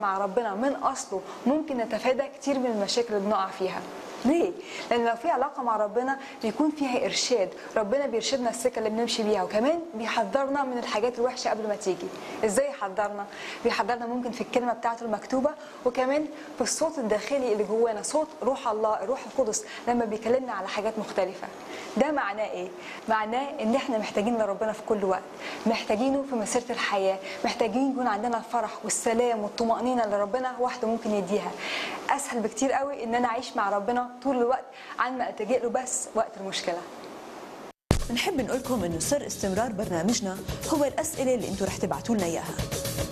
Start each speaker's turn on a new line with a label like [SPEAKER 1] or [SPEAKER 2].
[SPEAKER 1] مع ربنا من اصله ممكن نتفادى كتير من المشاكل اللي بنقع فيها ليه؟ لأن لو في علاقة مع ربنا بيكون فيها إرشاد، ربنا بيرشدنا السكة اللي بنمشي بيها وكمان بيحذرنا من الحاجات الوحشة قبل ما تيجي. إزاي يحذرنا؟ بيحذرنا ممكن في الكلمة بتاعته المكتوبة وكمان في الصوت الداخلي اللي جوانا، صوت روح الله، الروح القدس لما بيكلمنا على حاجات مختلفة. ده معناه إيه؟ معناه إن إحنا محتاجين لربنا في كل وقت، محتاجينه في مسيرة الحياة، محتاجين يكون عندنا الفرح والسلام والطمأنينة اللي ربنا وحده ممكن يديها. أسهل بكتير قوي إن أنا أعيش مع ربنا طول الوقت عن ما التجئ له بس وقت المشكله
[SPEAKER 2] نحب نقول لكم انه سر استمرار برنامجنا هو الاسئله اللي انتم رح تبعتوا لنا اياها